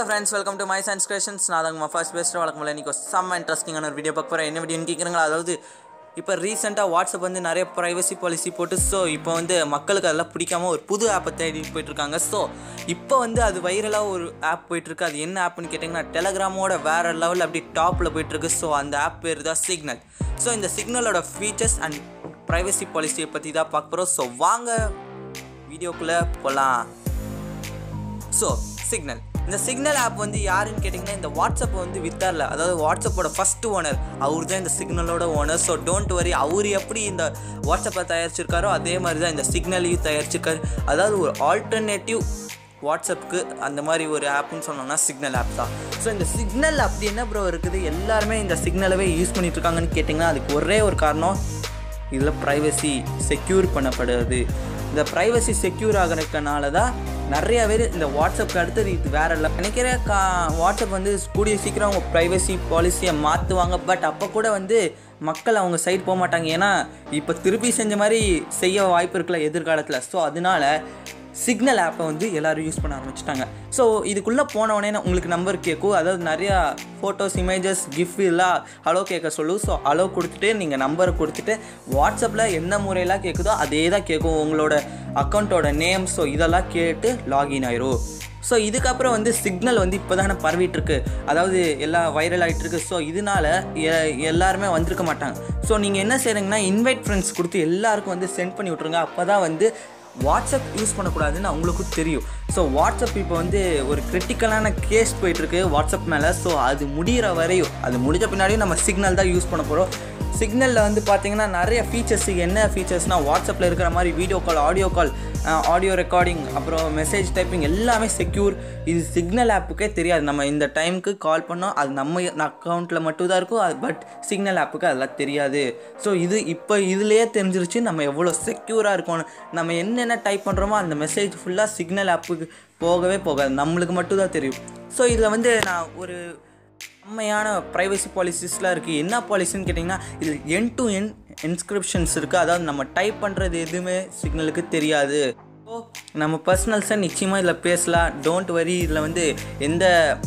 friends welcome to my science creations நான் தான் first paste வழக்கம் இல்லை இன்றைக்கி செம்ம இன்ட்ரெஸ்டிங்கான ஒரு வீடியோ பார்க்க போகிறேன் என்ன வீடியோன்னு கேட்குறீங்களா அதாவது இப்போ ரீசெண்டாக வாட்ஸ்அப் வந்து நிறைய ப்ரைவசி பாலிசி போட்டு ஸோ இப்போ வந்து மக்களுக்கு அதெல்லாம் பிடிக்காம ஒரு புது ஆப்பை தேடி போயிட்டுருக்காங்க ஸோ இப்போ வந்து அது வைரலாக ஒரு ஆப் போயிட்டுருக்கு அது என்ன ஆப்னு கேட்டிங்கன்னா டெலகிராமோட வேறு லெவலில் அப்படி டாப்பில் போயிட்டுருக்கு ஸோ அந்த ஆப் பேர் தான் சிக்னல் ஸோ இந்த சிக்னலோட ஃபீச்சர்ஸ் அண்ட் ப்ரைவசி பாலிசியை பற்றி தான் பார்க்க போகிறோம் ஸோ வாங்க வீடியோக்குள்ளே போகலாம் ஸோ சிக்னல் இந்த சிக்னல் ஆப் வந்து யாருன்னு கேட்டிங்கன்னா இந்த வாட்ஸ்அப்பை வந்து வித்தார்ல அதாவது வாட்ஸ்அப்போட ஃபர்ஸ்ட் ஓனர் அவர் தான் இந்த சிக்னலோட ஓனர் ஸோ டோன்ட் வரி அவர் எப்படி இந்த வாட்ஸ்அப்பை தயாரிச்சிருக்காரோ அதே மாதிரி தான் இந்த சிக்னலையும் தயாரிச்சிருக்காரு அதாவது ஒரு ஆல்டர்னேட்டிவ் வாட்ஸ்அப்புக்கு அந்த மாதிரி ஒரு ஆப்னு சொன்னோம்னா சிக்னல் ஆப் தான் ஸோ இந்த சிக்னல் அப்படி என்ன ப்ரோ இருக்குது எல்லாருமே இந்த சிக்னலவே யூஸ் பண்ணிட்டு இருக்காங்கன்னு கேட்டிங்கன்னா அதுக்கு ஒரே ஒரு காரணம் இதில் ப்ரைவசி செக்யூர் பண்ணப்படுது இந்த ப்ரைவசி செக்யூர் ஆகிறதுனால தான் நிறைய பேர் இந்த வாட்ஸ்அப்க்கு அடுத்தது இது வேற இல்லை நினைக்கிற கா வாட்ஸ்அப் வந்து கூடிய சீக்கிரம் அவங்க ப்ரைவசி பாலிசியை மாற்றுவாங்க பட் அப்போ கூட வந்து மக்கள் அவங்க சைடு போக மாட்டாங்க ஏன்னா இப்போ திருப்பி செஞ்ச மாதிரி செய்ய வாய்ப்பு இருக்குல்ல எதிர்காலத்தில் ஸோ அதனால சிக்னல் ஆப்பை வந்து எல்லோரும் யூஸ் பண்ண ஆரம்பிச்சிட்டாங்க ஸோ இதுக்குள்ளே போனவொடனே உங்களுக்கு நம்பர் கேட்கும் அதாவது நிறையா ஃபோட்டோஸ் இமேஜஸ் கிஃப்ட் எல்லாம் ஹலோ கேட்க சொல்லும் ஸோ ஹலோ கொடுத்துட்டு நீங்கள் நம்பரை கொடுத்துட்டு வாட்ஸ்அப்பில் என்ன முறையெல்லாம் கேட்குதோ அதே தான் கேட்கும் உங்களோட அக்கௌண்ட்டோட நேம் ஸோ இதெல்லாம் கேட்டு லாகின் ஆயிரும் ஸோ இதுக்கப்புறம் வந்து சிக்னல் வந்து இப்போ தானே பரவிட்டுருக்கு அதாவது எல்லாம் வைரல் ஆகிட்டுருக்கு ஸோ இதனால எ- எல்லாருமே வந்திருக்க மாட்டாங்க ஸோ நீங்கள் என்ன செய்கிறீங்கன்னா இன்வைட் ஃப்ரெண்ட்ஸ் கொடுத்து எல்லாருக்கும் வந்து சென்ட் பண்ணி விட்ருங்க அப்போ தான் வந்து வாட்ஸ்அப் யூஸ் பண்ணக்கூடாதுன்னு அவங்களுக்கும் தெரியும் ஸோ வாட்ஸ்அப் இப்போ வந்து ஒரு கிரிட்டிக்கலான கேஸ் போயிட்டுருக்கு வாட்ஸ்அப் மேலே ஸோ அது முடிகிற வரையும் அது முடிஞ்ச பின்னாடியும் நம்ம சிக்னல் தான் யூஸ் பண்ண போகிறோம் சிக்னலில் வந்து பார்த்தீங்கன்னா நிறைய ஃபீச்சர்ஸ் என்ன ஃபீச்சர்ஸ்னால் வாட்ஸ்அப்பில் இருக்கிற மாதிரி video call audio call audio recording அப்புறம் மெசேஜ் டைப்பிங் எல்லாமே செக்யூர் இது சிக்னல் ஆப்புக்கே தெரியாது நம்ம இந்த டைமுக்கு கால் பண்ணோம் அது நம்ம அக்கௌண்ட்டில் மட்டும் தான் இருக்கும் அது பட் சிக்னல் ஆப்புக்கு அதெல்லாம் தெரியாது ஸோ இது இப்போ இதுலேயே தெரிஞ்சிருச்சு நம்ம எவ்வளோ செக்யூராக இருக்கணும் நம்ம என்னென்ன டைப் பண்ணுறோமோ அந்த மெசேஜ் ஃபுல்லாக சிக்னல் ஆப்புக்கு போகவே போகாது நம்மளுக்கு மட்டும் தான் தெரியும் ஸோ இதில் வந்து நான் ஒரு செம்மையான ப்ரைவசி பாலிசிஸ்லாம் இருக்குது என்ன பாலிசின்னு கேட்டிங்கன்னா இது என் டு என் இன்ஸ்கிரிப்ஷன்ஸ் இருக்குது அதாவது நம்ம டைப் பண்ணுறது எதுவுமே சிக்னலுக்கு தெரியாது ஸோ நம்ம பர்சனல்ஸை நிச்சயமாக இதில் பேசலாம் டோன்ட் வரி இதில் வந்து எந்த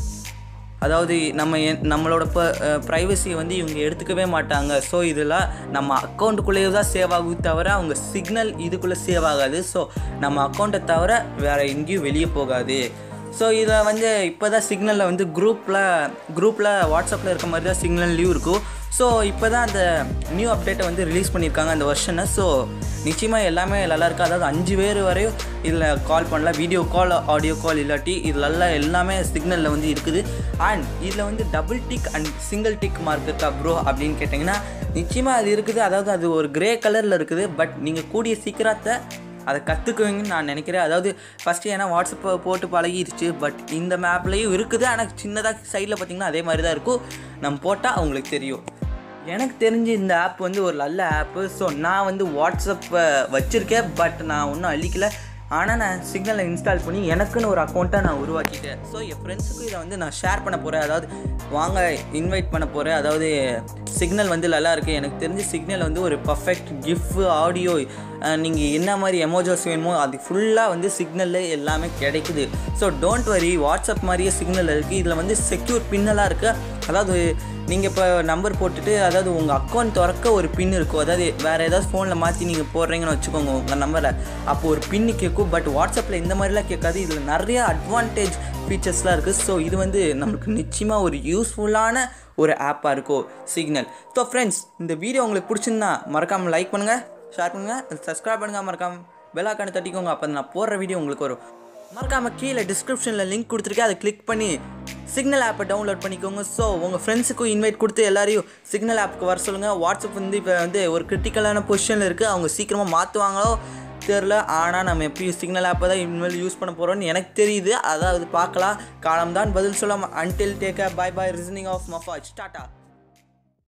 அதாவது நம்ம என்- நம்மளோட ப ப்ரைவசியை வந்து இவங்க எடுத்துக்கவே மாட்டாங்க ஸோ இதெல்லாம் நம்ம அக்கௌண்ட்டுக்குள்ளேயே தான் சேவ் ஆகும் தவிர அவங்க சிக்னல் இதுக்குள்ளே சேவ் ஆகாது ஸோ நம்ம அக்கௌண்ட்டை தவிர வேறு எங்கேயும் வெளியே போகாது ஸோ இதில் வந்து இப்போ தான் சிக்னலில் வந்து குரூப்பில் குரூப்பில் வாட்ஸ்அப்பில் இருக்க மாதிரி தான் சிக்னல்லையும் இருக்கும் ஸோ இப்போ தான் அந்த நியூ அப்டேட்டை வந்து ரிலீஸ் பண்ணியிருக்காங்க அந்த வருஷனை ஸோ நிச்சயமாக எல்லாமே நல்லா இருக்கு அதாவது அஞ்சு பேர் வரையும் இதில் கால் பண்ணலாம் வீடியோ கால் ஆடியோ கால் இல்லாட்டி இதிலெல்லாம் எல்லாமே சிக்னலில் வந்து இருக்குது அண்ட் இதில் வந்து double tick and single tick mark இருக்கா ப்ரோ அப்படின்னு கேட்டிங்கன்னா நிச்சயமாக அது இருக்குது அதாவது அது ஒரு கிரே கலரில் இருக்குது பட் நீங்கள் கூடிய சீக்கிரத்தை அதை கற்றுக்குவீங்கன்னு நான் நினைக்கிறேன் அதாவது ஃபஸ்ட்டு ஏன்னா வாட்ஸ்அப்பை போட்டு பழகிருச்சு பட் இந்த மேப்லேயும் இருக்குது ஆனால் சின்னதாக சைடில் பார்த்தீங்கன்னா அதே மாதிரி தான் இருக்கும் நம்ம போட்டால் அவங்களுக்கு தெரியும் எனக்கு தெரிஞ்சு இந்த ஆப் வந்து ஒரு நல்ல ஆப்பு ஸோ நான் வந்து வாட்ஸ்அப்பை வச்சுருக்கேன் பட் நான் ஒன்றும் அழிக்கல ஆனால் நான் சிக்னலை இன்ஸ்டால் பண்ணி எனக்குன்னு ஒரு அக்கௌண்ட்டை நான் உருவாக்கிட்டேன் ஸோ என் ஃப்ரெண்ட்ஸுக்கும் இதை வந்து நான் ஷேர் பண்ண போகிறேன் அதாவது வாங்க இன்வைட் பண்ண போகிறேன் அதாவது சிக்னல் வந்து நல்லா இருக்குது எனக்கு தெரிஞ்சு சிக்னல் வந்து ஒரு பர்ஃபெக்ட் கிஃப்ட் ஆடியோ நீங்கள் என்ன மாதிரி எமோஜஸ் வேணுமோ அது ஃபுல்லாக வந்து சிக்னலில் எல்லாமே கிடைக்குது ஸோ டோன்ட் வரி வாட்ஸ்அப் மாதிரியே சிக்னல் இருக்குது இதில் வந்து செக்யூர் பின்னலாக இருக்குது அதாவது நீங்கள் இப்போ நம்பர் போட்டுட்டு அதாவது உங்கள் அக்கௌண்ட் திறக்க ஒரு பின் இருக்கும் அதாவது வேறு ஏதாவது ஃபோனில் மாற்றி நீங்கள் போடுறீங்கன்னு வச்சுக்கோங்க உங்கள் நம்பரை அப்போ ஒரு பின்னு கேட்கும் பட் வாட்ஸ்அப்பில் இந்த மாதிரிலாம் கேட்காது இதில் நிறைய அட்வான்டேஜ் ஃபீச்சர்ஸ்லாம் இருக்குது ஸோ இது வந்து நம்மளுக்கு நிச்சயமாக ஒரு யூஸ்ஃபுல்லான ஒரு ஆப்பாக இருக்கும் சிக்னல் ஸோ ஃப்ரெண்ட்ஸ் இந்த வீடியோ உங்களுக்கு பிடிச்சிருந்தா மறக்காமல் லைக் பண்ணுங்கள் ஷேர் பண்ணுங்கள் சப்ஸ்கிரைப் பண்ணுங்கள் மறக்காமல் பெல் ஐக்கானை தட்டிக்கோங்க அப்போ நான் போடுற வீடியோ உங்களுக்கு வரும் மறக்காமல் கீழே டிஸ்கிரிப்ஷனில் லிங்க் கொடுத்துருக்கேன் அதை கிளிக் பண்ணி சிக்னல் ஆப்பை டவுன்லோட் பண்ணிக்கோங்க ஸோ உங்கள் ஃப்ரெண்ட்ஸுக்கும் இன்வைட் கொடுத்து எல்லாரையும் சிக்னல் ஆப்புக்கு வர சொல்லுங்கள் வாட்ஸ்அப் வந்து இப்போ வந்து ஒரு கிரிட்டிக்கலான பொசிஷனில் இருக்குது அவங்க சீக்கிரமாக மாற்றுவாங்களோ தெரில ஆனால் நம்ம எப்பயும் சிக்னல் ஆப்பை தான் இனிமேல் யூஸ் பண்ண போகிறோம்னு எனக்கு தெரியுது அதாவது பார்க்கலாம் காலம்தான் பதில் சொல்லாமல் அன்டில் டேக் பாய் பாய் ரிசனிங் ஆஃப் மஃபாஜ் டாட்டா